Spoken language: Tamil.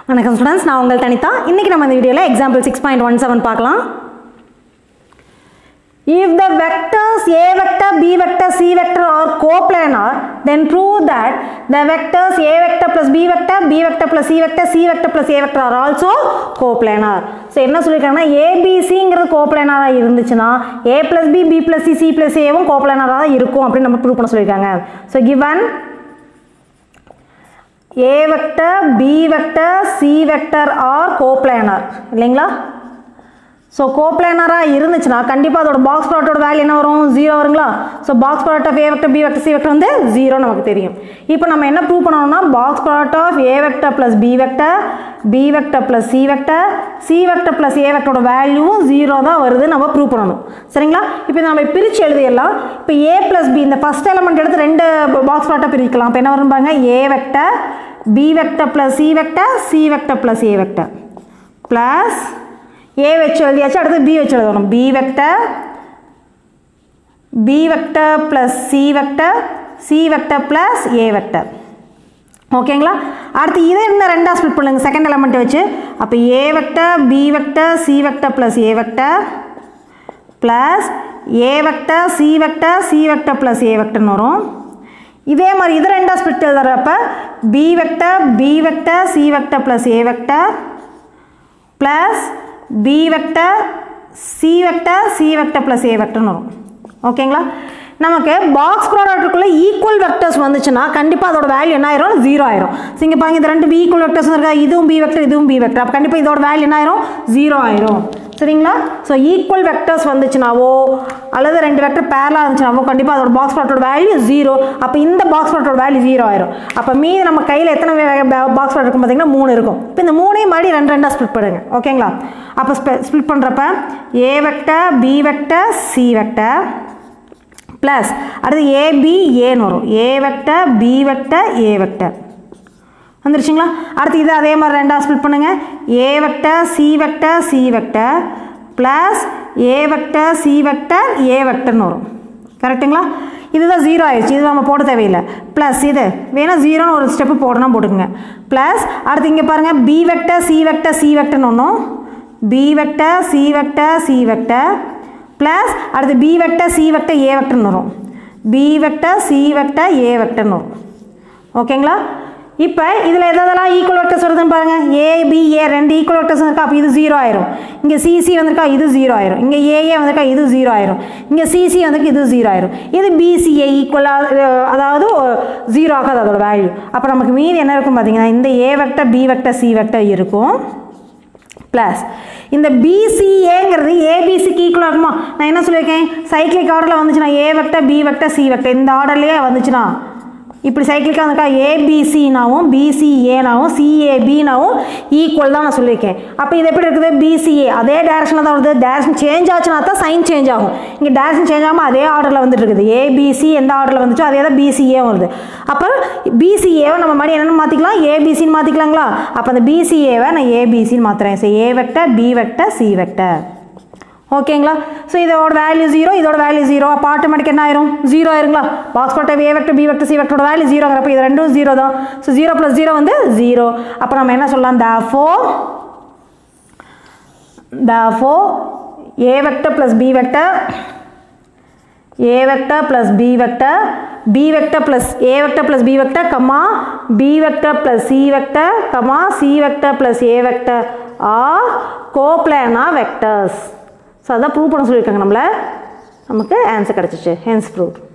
வணக்கம் ஸ்டூடெண்ட்ஸ் நான் உங்கள் தனிதா இன்னைக்கு நம்ம இந்த வீடியோவில் example six point one seven பார்க்கலாம் If the vectors A vector, B vector, C vector are coplanar, then prove that the vectors A vector plus B vector, B vector plus C vector, C vector plus A vector are also coplanar. So என்ன சொல்லியிருக்காங்கன்னா ஏபிசிங்கிறது கோப்ளானாராக இருந்துச்சுன்னா A plus B B plus C C plus ஏவும் கோப்ளானாராக தான் இருக்கும் அப்படின்னு நம்ம ப்ரூவ் பண்ண சொல்லியிருக்காங்க so given A vector B vector C vector are coplanar இல்லைங்களா ஸோ கோப்ளானராக இருந்துச்சுன்னா கண்டிப்பாக அதோட பாக்ஸ் ப்ராடக்டோட வேல்யூ என்ன வரும் ஜீரோ வருங்களா so box product of A vector B vector C vector வந்து ஜீரோ நமக்கு தெரியும் இப்போ நம்ம என்ன ப்ரூவ் பண்ணணும்னா box product of A vector plus B vector B vector plus C vector C vector plus A வெக்டரோட வேல்யூவும் ஜீரோ தான் வருது நம்ம ப்ரூவ் பண்ணணும் சரிங்களா இப்போ நம்ம பிரித்து எழுதிடலாம் இப்போ ஏ ப்ளஸ் பி இந்த ஃபஸ்ட் எலமெண்ட் எடுத்து ரெண்டு பாக்ஸ் ப்ராடக்டாக பிரிக்கலாம் இப்போ என்ன வரும் பாருங்க A vector B vector plus C vector C vector plus A vector plus A வச்சு எழுதியாச்சு அடுத்து பி வச்சு எழுதணும் B vector B vector plus C vector C vector plus A vector ஓகேங்களா அடுத்து இதை இந்த ரெண்டாக ஸ்பிளிட் பண்ணுங்க செகண்ட் எலமெண்ட் வச்சு அப்போ A vector B vector C vector plus A vector plus A vector C vector C vector plus A வெக்டர்னு வரும் இதே மாதிரி இது ரெண்டாக ஸ்பிளிட் எழுதுறப்ப B vector B vector C vector plus A vector plus B vector C vector C vector plus A வெக்டர்னு வரும் ஓகேங்களா நமக்கு பாக்ஸ் ப்ராடக்ட்டுக்குள்ளே ஈக்குவல் வெக்டர்ஸ் வந்துச்சுன்னா கண்டிப்பாக அதோட வேல்யூ என்ன ஆயிரும் ஜீரோ ஆயிரும் ஸோ இங்கே பாருங்க இது ரெண்டு பி ஈக்குவல் வெக்டர்ஸ் இருக்கா இதுவும் பி வெக்டர் இதுவும் பி வெக்டர் அப்போ கண்டிப்பாக இதோட வேல்யூ என்ன ஆயிரும் ஜீரோ ஆயிரும் சரிங்களா ஸோ ஈக்குவல் வெக்டர்ஸ் வந்துச்சுனாவோ அல்லது ரெண்டு வெக்டர் பேரலாக இருந்துச்சுனாவோ கண்டிப்பாக அதோட பாக்ஸ் ப்ராடக்டோட வேல்யூ ஜீரோ அப்போ இந்த பாக்ஸ் ப்ராடக்டோட வேல்யூ ஜீரோ ஆயிரும் அப்போ மீதி நம்ம கையில் எத்தனை பாக்ஸ் ப்ராடக்ட் இருக்கும் பார்த்தீங்கன்னா மூணு இருக்கும் இப்போ இந்த மூணையும் மறுபடியும் ரெண்டு ரெண்டாக ஸ்ப்ளிட் பண்ணுங்க ஓகேங்களா அப்போ ஸ்ப்ளிட் பண்ணுறப்ப A vector B vector C vector plus அடுத்து ஏபி ஏன்னு வரும் A vector B vector A vector வந்துருச்சுங்களா அடுத்து இது அதே மாதிரி ரெண்டாக ஸ்பிளிட் பண்ணுங்கள் A vector C vector C vector plus A vector C vector A வெக்டர்னு வரும் கரெக்டுங்களா இதுதான் ஜீரோ ஆயிடுச்சு இது நம்ம போட தேவையில்லை ப்ளஸ் இது வேணால் ஜீரோன்னு ஒரு ஸ்டெப்பு போடணும் போட்டுக்கோங்க ப்ளஸ் அடுத்து இங்கே பாருங்கள் B vector C vector C வெக்டர்னு ஒன்றும் B vector C vector C vector plus அடுத்து B vector C vector A வெக்டர்னு வரும் B vector C vector A வெக்டர்னு வரும் ஓகேங்களா இப்போ இதில் எதெல்லாம் ஈக்குவல் வெக்டர்ஸ் வருதுன்னு பாருங்கள் ஏ பி ஏ ரெண்டு ஈக்குவல் வெக்டர்ஸ் இருக்கா அப்போ இது ஜீரோ ஆயிரும் இங்கே சிசி வந்திருக்கா இது ஜீரோ ஆயிரும் இங்கே ஏஏ வந்திருக்கா இது ஜீரோ ஆயிரும் இங்கே சிசி வந்திருக்கு இது ஜீரோ ஆயிரும் இது பிசிஏ ஈக்குவலாக அதாவது ஜீரோ ஆகாது அதோட வேல்யூ அப்போ நமக்கு மீதி என்ன இருக்கும் பார்த்தீங்கன்னா இந்த A vector B vector C vector இருக்கும் ப்ளஸ் இந்த பிசிஏங்கிறது ஏபிசிக்கு ஈக்குவலாக இருக்குமா நான் என்ன சொல்லியிருக்கேன் சைக்கிளிக் ஆர்டரில் வந்துச்சுன்னா A vector B vector C vector இந்த ஆர்டர்லேயே வந்துச்சுன்னா இப்படி சைக்கிளிக்காக இருக்கா ஏபிசினாவும் பிசிஏனாவும் சிஏபினாவும் ஈக்குவல் தான் நான் சொல்லியிருக்கேன் அப்போ இது எப்படி இருக்குது பிசிஏ அதே டேரக்ஷனில் தான் வருது டேரக்ஷன் சேஞ்ச் ஆச்சுன்னா தான் சைன் சேஞ்ச் ஆகும் இங்கே டேரக்ஷன் சேஞ்ச் ஆகாமல் அதே ஆர்டரில் வந்துட்டு இருக்குது ஏபிசி எந்த ஆர்டரில் வந்துச்சோ அதே தான் பிசிஏ வருது அப்போ பிசிஏவை நம்ம மறுபடியும் என்னென்னு மாற்றிக்கலாம் ஏபிசின்னு மாற்றிக்கலாங்களா அப்போ அந்த பிசிஏவை நான் ஏபிசின்னு மாற்றுறேன் so A vector B vector C vector ஓகேங்களா ஸோ இதோட வேல்யூ ஜீரோ இதோட வேல்யூ ஜீரோ அப்போ ஆட்டோமேட்டிக் என்ன ஆயிரும் ஜீரோ ஆயிருங்களா box product A vector B vector C வெக்டரோட வேல்யூ ஜீரோங்கிறப்ப இது ரெண்டும் ஜீரோ தான் ஸோ ஜீரோ ப்ளஸ் ஜீரோ வந்து ஜீரோ அப்போ நம்ம என்ன சொல்லலாம் therefore therefore A vector plus B vector A vector plus B vector B vector plus A vector plus B vector comma B vector plus C vector comma C vector plus A vector are coplanar vectors so அதான் ப்ரூவ் பண்ண சொல்லியிருக்காங்க நம்மளை நமக்கு ஆன்சர் கிடச்சிச்சு ஹென்ஸ் ப்ரூவ்